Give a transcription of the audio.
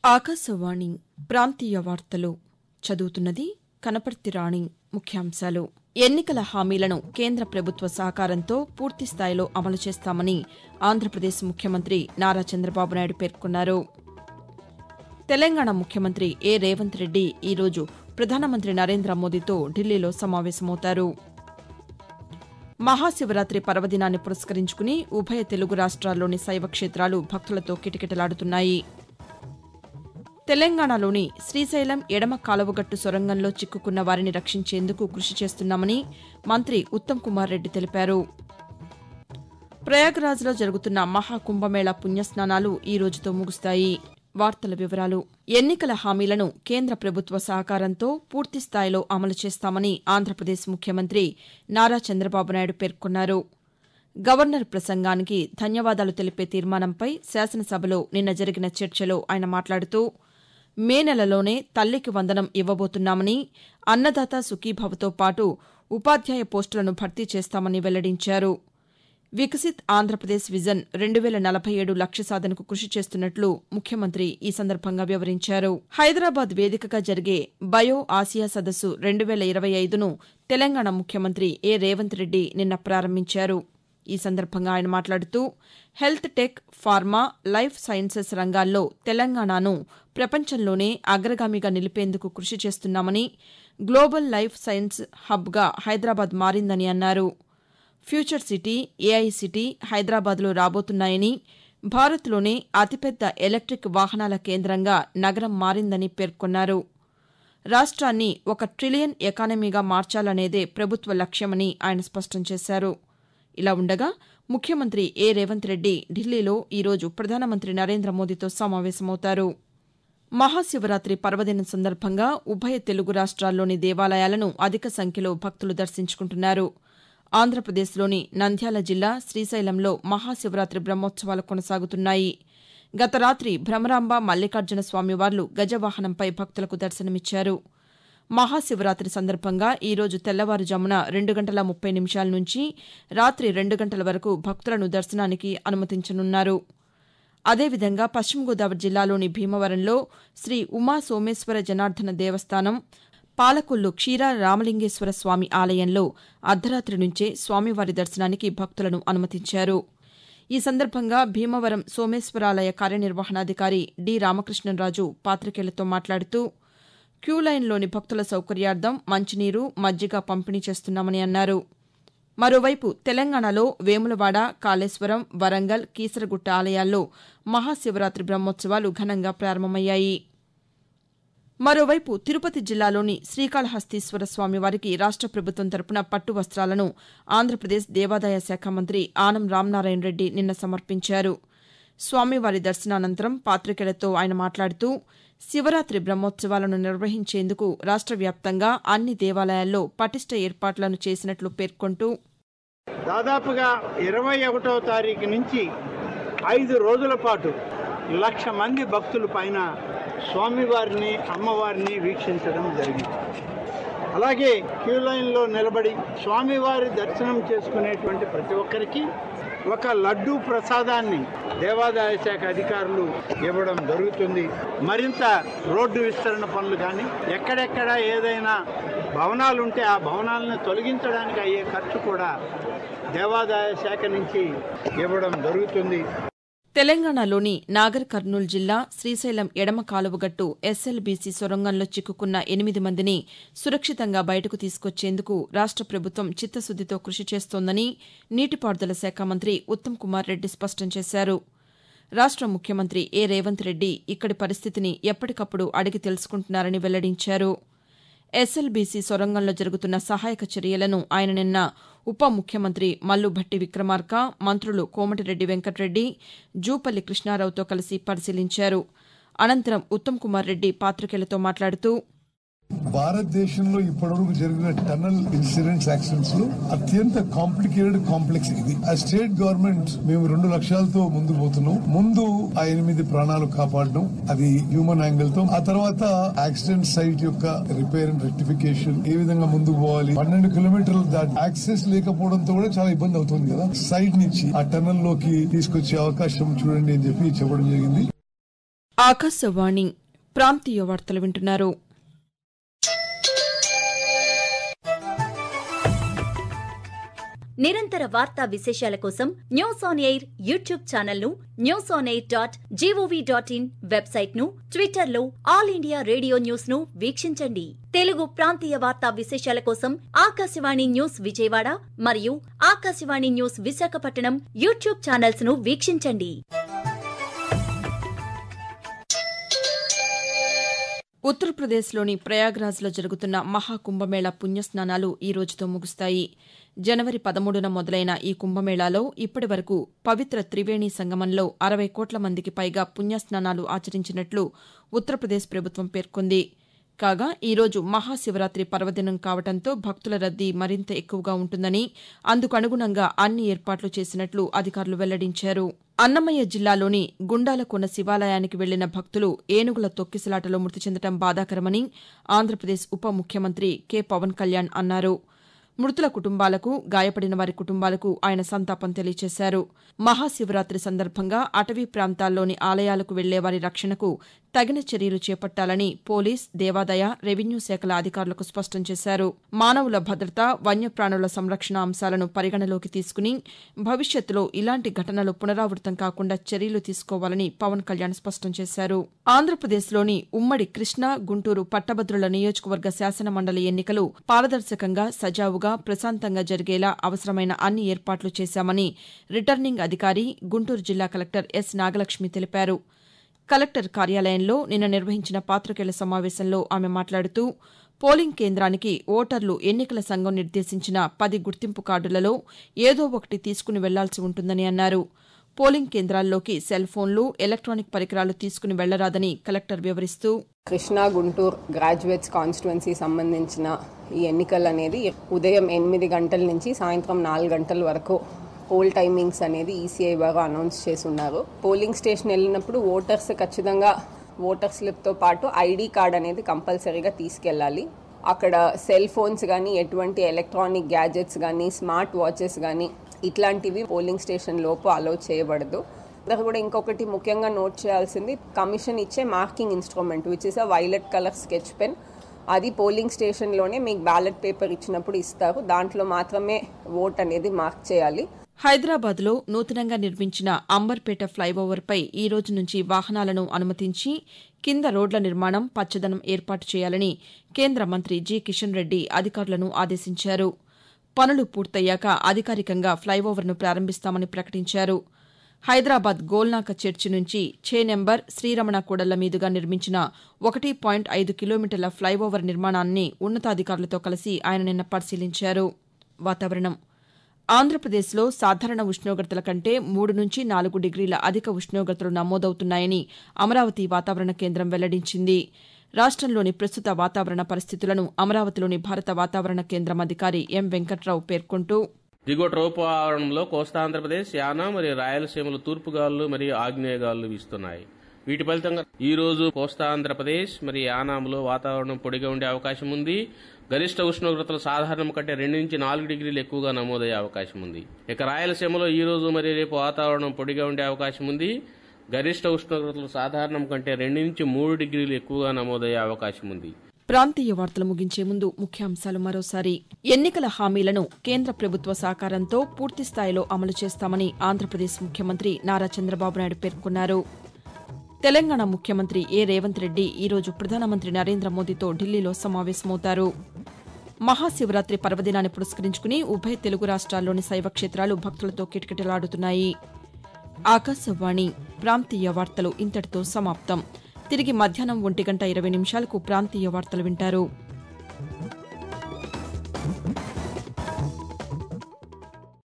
ఆకాశవాణి ప్రాంతీయ వార్తలు చదువుతున్నది కనపర్తి రాణి ముఖ్యాంశాలు ఎన్నికల హామీలను కేంద్ర ప్రభుత్వ సహకారంతో పూర్తి స్థాయిలో అమలు చేస్తామని ఆంధ్రప్రదేశ్ ముఖ్యమంత్రి నారా చంద్రబాబు నాయుడు పేర్కొన్నారు తెలంగాణ ముఖ్యమంత్రి ఏ రేవంత్ రెడ్డి ఈరోజు ప్రధానమంత్రి నరేంద్ర మోదీతో ఢిల్లీలో సమావేశమవుతారు మహాశివరాత్రి పర్వదినాన్ని పురస్కరించుకుని ఉభయ తెలుగు రాష్ట్రాల్లోని శైవ క్షేత్రాలు భక్తులతో కిటకిటలాడుతున్నాయి తెలంగాణలోని శ్రీశైలం ఎడమ కాలువగట్టు సొరంగంలో చిక్కుకున్న వారిని రక్షించేందుకు కృషి చేస్తున్నామని మంత్రి ఉత్తమ్ కుమార్ రెడ్డి తెలిపారు ప్రయాగ్రాజ్లో జరుగుతున్న మహాకుంభమేళా పుణ్యస్నానాలు ఈ రోజుతో ముగుస్తాయి వార్తల వివరాలు ఎన్నికల హామీలను కేంద్ర ప్రభుత్వ సహకారంతో పూర్తి స్థాయిలో అమలు చేస్తామని ఆంధ్రప్రదేశ్ ముఖ్యమంత్రి నారా చంద్రబాబు నాయుడు పేర్కొన్నారు గవర్నర్ ప్రసంగానికి ధన్యవాదాలు తెలిపే తీర్మానంపై శాసనసభలో నిన్న జరిగిన చర్చలో ఆయన మాట్లాడుతూ మే నెలలోనే తల్లికి వందనం ఇవ్వబోతున్నామని అన్నదాత సుఖీభవతో పాటు ఉపాధ్యాయ పోస్టులను భర్తీ చేస్తామని వెల్లడించారు వికసిత్ ఆంధ్రప్రదేశ్ విజన్ రెండు వేల నలభై ఏడు లక్ష్య సాధనకు కృషి చేస్తున్నట్లు ముఖ్యమంత్రి ఈ సందర్భంగా వివరించారు హైదరాబాద్ వేదికగా జరిగే బయో ఆసియా సదస్సు రెండు వేల ఇరవై ఐదును తెలంగాణ ముఖ్యమంత్రి ఏ రేవంత్ రెడ్డి నిన్న ప్రారంభించారు ఈ సందర్భంగా ఆయన మాట్లాడుతూ health tech pharma life sciences రంగాల్లో తెలంగాణను ప్రపంచంలోనే అగ్రగామిగా నిలిపేందుకు కృషి చేస్తున్నామని గ్లోబల్ లైఫ్ సైన్స్ హబ్గా హైదరాబాద్ మారిందని అన్నారు ఫ్యూచర్ సిటీ ఏఐ సిటీ హైదరాబాద్లో రాబోతున్నాయని భారత్లోనే అతిపెద్ద ఎలక్టిక్ వాహనాల కేంద్రంగా నగరం మారిందని పేర్కొన్నారు రాష్ట్రాన్ని ఒక ట్రిలియన్ ఎకానమీగా మార్చాలనేదే ప్రభుత్వ లక్ష్యమని ఆయన స్పష్టం చేశారు ఇలా ఉండగా ముఖ్యమంత్రి ఏ రేవంత్ రెడ్డి ఢిల్లీలో ఈరోజు ప్రధానమంత్రి నరేంద్ర మోదీతో సమావేశమవుతారు మహాశివరాత్రి పర్వదినం సందర్భంగా ఉభయ తెలుగు రాష్ట్రాల్లోని దేవాలయాలను అధిక సంఖ్యలో భక్తులు దర్శించుకుంటున్నారు ఆంధ్రప్రదేశ్లోని నంద్యాల జిల్లా శ్రీశైలంలో మహాశివరాత్రి బ్రహ్మోత్సవాలు కొనసాగుతున్నాయి గత రాత్రి భ్రమరాంబ మల్లికార్జున స్వామివార్లు గజవాహనంపై భక్తులకు దర్శనమిచ్చారు మహాశివరాత్రి సందర్భంగా ఈరోజు తెల్లవారుజామున రెండు గంటల ముప్పై నిమిషాల నుంచి రాత్రి రెండు గంటల వరకు భక్తులను దర్శనానికి అనుమతించనున్నారు అదేవిధంగా పశ్చిమ గోదావరి జిల్లాలోని భీమవరంలో శ్రీ ఉమా సోమేశ్వర జనార్దన దేవస్థానం పాలకొల్లు క్షీర రామలింగేశ్వర స్వామి ఆలయంలో అర్ధరాత్రి నుంచే స్వామివారి దర్శనానికి భక్తులను అనుమతించారు ఈ సందర్భంగా భీమవరం సోమేశ్వరాలయ కార్యనిర్వహణాధికారి డి రామకృష్ణంరాజు పాతికేయులతో మాట్లాడుతూ క్యూలైన్లోని భక్తుల సౌకర్యార్థం మంచినీరు మజ్జిగ పంపిణీ చేస్తున్నామని అన్నారు మరోవైపు తెలంగాణలో వేములవాడ కాళేశ్వరం వరంగల్ కీసరగుట్ట ఆలయాల్లో మహాశివరాత్రి బ్రహ్మోత్సవాలు ఘనంగా ప్రారంభమయ్యాయి మరోవైపు తిరుపతి జిల్లాలోని శ్రీకాళహస్తీశ్వర స్వామివారికి రాష్ట ప్రభుత్వం తరపున పట్టు వస్త్రాలను ఆంధ్రప్రదేశ్ దేవాదాయ శాఖ మంత్రి ఆనం రామనారాయణ రెడ్డి నిన్న సమర్పించారు స్వామివారి దర్శనానంతరం పాతికేయులతో ఆయన మాట్లాడుతూ శివరాత్రి బ్రహ్మోత్సవాలను నిర్వహించేందుకు రాష్ట వ్యాప్తంగా అన్ని దేవాలయాల్లో పటిష్ట ఏర్పాట్లను చేసినట్లు పేర్కొంటూ దాదాపుగా ఇరవై ఒకటో తారీఖు నుంచి ఐదు రోజుల పాటు లక్ష మంది భక్తుల పైన స్వామివారిని అమ్మవారిని వీక్షించడం జరిగింది అలాగే క్యూ లైన్లో నిలబడి స్వామివారి దర్శనం చేసుకునేటువంటి ప్రతి ఒక్కరికి ఒక లడ్డూ ప్రసాదాన్ని దేవాదాయ శాఖ అధికారులు ఇవ్వడం జరుగుతుంది మరింత రోడ్డు విస్తరణ పనులు కానీ ఎక్కడెక్కడ ఏదైనా భవనాలు ఉంటే ఆ భవనాలను తొలగించడానికి అయ్యే ఖర్చు కూడా దేవాదాయ శాఖ నుంచి ఇవ్వడం జరుగుతుంది తెలంగాణలోని నాగర్ కర్నూలు జిల్లా శ్రీశైలం ఎడమ కాలువగట్టు ఎస్ఎల్బీసీ సొరంగంలో చిక్కుకున్న ఎనిమిది మందిని సురక్షితంగా బయటకు తీసుకొచ్చేందుకు రాష్ట ప్రభుత్వం చిత్తశుద్దితో కృషి చేస్తోందని నీటిపారుదల శాఖ మంత్రి ఉత్తమ్ కుమార్ రెడ్డి స్పష్టం చేశారు రాష్ట ముఖ్యమంత్రి ఏ రేవంత్ రెడ్డి ఇక్కడి పరిస్థితిని ఎప్పటికప్పుడు అడిగి తెలుసుకుంటున్నారని వెల్లడించారు ఎస్ఎల్బీసీ సొరంగంలో జరుగుతున్న సహాయక చర్యలను ఆయన నిన్న ఉప ముఖ్యమంత్రి మల్లుభట్టి విక్రమార్క మంత్రులు కోమటిరెడ్డి వెంకటరెడ్డి జూపల్లి కృష్ణారావుతో కలిసి పరిశీలించారు అనంతరం ఉత్తమ్ కుమార్ రెడ్డి పాతికేయులతో మాట్లాడుతూ భారతదేశంలో ఇప్పటివరకు జరిగిన టనల్ ఇన్సిడెంట్స్ యాక్సిడెంట్స్ లో అత్యంత కాంప్లికేటెడ్ కాంప్లెక్స్ ఇది ఆ స్టేట్ గవర్నమెంట్ మేము రెండు లక్ష్యాలతో ముందు పోతున్నాం ముందు ఆ ఎనిమిది ప్రాణాలు కాపాడడం అది హ్యూమన్ యాంగిల్ తో ఆ తర్వాత యాక్సిడెంట్ సైట్ యొక్క రిపేర్ అండ్ రెక్టిఫికేషన్ ఏ విధంగా ముందుకు పోవాలి పన్నెండు కిలోమీటర్లు దాటి యాక్సెస్ లేకపోవడంతో కూడా చాలా ఇబ్బంది అవుతుంది కదా సైట్ నుంచి ఆ టనల్ లోకి తీసుకొచ్చే అవకాశం చూడండి అని చెప్పి చెప్పడం జరిగింది ఆకాశవాణి ప్రాంతీయ వార్తలు వింటున్నారు నిరంతర వార్తా విశేషాల కోసం news on air YouTube channel ను news on air dot gov dot in website ను ట్విట్టర్ లో ఆల్ ఇండియా రేడియో న్యూస్ ను వీక్షించండి తెలుగు ప్రాంతీయ వార్తా విశేషాల కోసం ఆకాశవాణి న్యూస్ విజయవాడ మరియు Akashvani news Visakhapatnam YouTube channels ను వీక్షించండి ఉత్తరప్రదేశ్లోని ప్రయాగ్రాజ్లో జరుగుతున్న మహాకుంభమేళా పుణ్యస్నానాలు ఈ రోజుతో ముగుస్తాయి జనవరి పదమూడున మొదలైన ఈ కుంభమేళాలో ఇప్పటి వరకు పవిత్ర త్రివేణి సంగమంలో అరవై కోట్ల మందికి పైగా పుణ్యస్నానాలు ఆచరించినట్లు ఉత్తరప్రదేశ్ ప్రభుత్వం పేర్కొంది కాగా ఈ రోజు మహాశివరాత్రి పర్వదినం కావడంతో భక్తుల రద్దీ మరింత ఎక్కువగా ఉంటుందని అందుకు అనుగుణంగా అన్ని ఏర్పాట్లు చేసినట్లు అధికారులు వెల్లడించారు అన్నమయ్య జిల్లాలోని గుండాలకొండ శివాలయానికి వెళ్లిన భక్తులు ఏనుగుల తొక్కిసలాటలో మృతి చెందడం బాధాకరమని ఆంధ్రప్రదేశ్ ఉప ముఖ్యమంత్రి కె పవన్ కళ్యాణ్ అన్నారు మృతుల కుటుంబాలకు గాయపడిన వారి కుటుంబాలకు ఆయన సంతాపం తెలియజేశారు మహాశివరాత్రి సందర్భంగా అటవీ ప్రాంతాల్లోని ఆలయాలకు వెళ్లే వారి రక్షణకు తగిన చర్యలు చేపట్టాలని పోలీస్ దేవాదాయ రెవెన్యూ శాఖల అధికారులకు స్పష్టం చేశారు మానవుల భద్రత వన్యప్రాణుల సంరక్షణ అంశాలను పరిగణలోకి తీసుకుని భవిష్యత్తులో ఇలాంటి ఘటనలు పునరావృతం కాకుండా చర్యలు తీసుకోవాలని పవన్ కళ్యాణ్ స్పష్టం చేశారు ఆంధ్రప్రదేశ్లోని ఉమ్మడి కృష్ణా గుంటూరు పట్టభద్రుల నియోజకవర్గ శాసన మండలి ఎన్నికలు పారదర్శకంగా సజావుగా ప్రశాంతంగా జరిగేలా అవసరమైన అన్ని ఏర్పాట్లు చేశామని రిటర్నింగ్ అధికారి గుంటూరు జిల్లా కలెక్టర్ ఎస్ నాగలక్ష్మి తెలిపారు కలెక్టర్ కార్యాలయంలో నిన్న నిర్వహించిన పాతికేయుల సమావేశంలో ఆమె మాట్లాడుతూ పోలింగ్ కేంద్రానికి ఓటర్లు ఎన్నికల సంఘం నిర్దేశించిన పది గుర్తింపు కార్డులలో ఏదో ఒకటి తీసుకుని వెళ్లాల్సి ఉంటుందని అన్నారు పోలింగ్ కేంద్రాల్లోకి సెల్ ఫోన్లు ఎలక్ట్రానిక్ పరికరాలు తీసుకుని వెళ్లరాదని కలెక్టర్ వివరిస్తూ కృష్ణా గుంటూరు గ్రాడ్యుయేట్స్ కాన్స్టిట్యున్సీ సంబంధించిన ఈ ఎన్నికలు అనేది ఉదయం ఎనిమిది గంటల నుంచి సాయంత్రం నాలుగు గంటల వరకు పోల్ టైమింగ్స్ అనేది ఈసీఐ వారు అనౌన్స్ చేసి ఉన్నారు పోలింగ్ స్టేషన్ వెళ్ళినప్పుడు ఓటర్స్ ఖచ్చితంగా ఓటర్ స్లిప్తో పాటు ఐడి కార్డ్ అనేది కంపల్సరీగా తీసుకెళ్ళాలి అక్కడ సెల్ ఫోన్స్ కానీ ఎటువంటి ఎలక్ట్రానిక్ గ్యాజెట్స్ కానీ స్మార్ట్ వాచెస్ కానీ ఇట్లాంటివి పోలింగ్ స్టేషన్ లోపు అలౌ చేయబడదు అందరూ కూడా ఇంకొకటి ముఖ్యంగా నోట్ చేయాల్సింది కమిషన్ ఇచ్చే marking instrument which is a violet colour sketch pen అది పోలింగ్ స్టేషన్లోనే మీకు బ్యాలెట్ పేపర్ ఇచ్చినప్పుడు ఇస్తారు దాంట్లో మాత్రమే ఓట్ అనేది మార్క్ చేయాలి హైదరాబాద్లో నూతనంగా నిర్మించిన అంబర్పేట ఫ్లైఓవర్పై ఈ రోజు నుంచి వాహనాలను అనుమతించి కింద రోడ్ల నిర్మాణం పచ్చదనం ఏర్పాటు చేయాలని కేంద్ర మంత్రి జి కిషన్ రెడ్డి అధికారులను ఆదేశించారు పనులు పూర్తయ్యాక అధికారికంగా ఫ్లైఓవర్ను ప్రారంభిస్తామని ప్రకటించారు హైదరాబాద్ గోల్నాక చర్చి నుంచి ఛే నెంబర్ శ్రీరమణ కూడళ్ల మీదుగా నిర్మించిన ఒకటి పాయింట్ ఐదు కిలోమీటర్ల ఫ్లైఓవర్ నిర్మాణాన్ని ఉన్నతాధికారులతో కలిసి ఆయన నిన్న పరిశీలించారు వాతావరణం ఆంధ్రప్రదేశ్లో సాధారణ ఉష్ణోగ్రతల కంటే మూడు నుంచి నాలుగు డిగ్రీల అధిక ఉష్ణోగ్రతలు నమోదవుతున్నాయని అమరావతి వాతావరణ కేంద్రం వెల్లడించింది రాష్టంలోని ప్రస్తుత వాతావరణ పరిస్థితులను అమరావతిలోని భారత వాతావరణ కేంద్రం అధికారి ఎం వెంకట్రావు పేర్కొంటూ దిగువ ట్రోపు ఆవరణంలో కోస్తాంధ్రప్రదేశ్ యానా మరియు రాయలసీమలు తూర్పు గాలులు మరియు ఆగ్నేయ గాలులు వీస్తున్నాయి వీటి ఫలితంగా ఈ రోజు కోస్తాంధ్రప్రదేశ్ మరియు యానాంలో వాతావరణం పొడిగా ఉండే అవకాశం ఉంది గరిష్ట ఉష్ణోగ్రతలు సాధారణం కంటే రెండు నుంచి నాలుగు డిగ్రీలు ఎక్కువగా నమోదయ్యే అవకాశం ఉంది ఇక రాయలసీమలో ఈ రోజు మరియు రేపు వాతావరణం పొడిగా ఉండే అవకాశం ఉంది గరిష్ట ఉష్ణోగ్రతలు సాధారణం కంటే రెండు నుంచి మూడు డిగ్రీలు ఎక్కువగా నమోదయ్యే అవకాశం ఉంది ప్రాంతీయ వార్తలు ముగించే ముందు ముఖ్యాంశాలు మరోసారి ఎన్నికల హామీలను కేంద్ర ప్రభుత్వ సహకారంతో పూర్తి స్థాయిలో అమలు చేస్తామని ఆంధ్రప్రదేశ్ ముఖ్యమంత్రి నారా చంద్రబాబు నాయుడు పేర్కొన్నారు తెలంగాణ ముఖ్యమంత్రి ఏ రేవంత్ రెడ్డి ఈరోజు ప్రధానమంత్రి నరేంద్ర మోదీతో ఢిల్లీలో సమావేశమవుతారు మహాశివరాత్రి పర్వదినాన్ని పురస్కరించుకుని ఉభయ తెలుగు రాష్ట్రాల్లోని శైవ క్షేత్రాలు భక్తులతో కిటకిటలాడుతున్నాయి ఆకాశవాణి ప్రాంతీయ వార్తలు ఇంతటితో సమాప్తం తిరిగి మధ్యాహ్నం ఒంటి గంట ఇరవై నిమిషాలకు ప్రాంతీయ వార్తలు వింటారు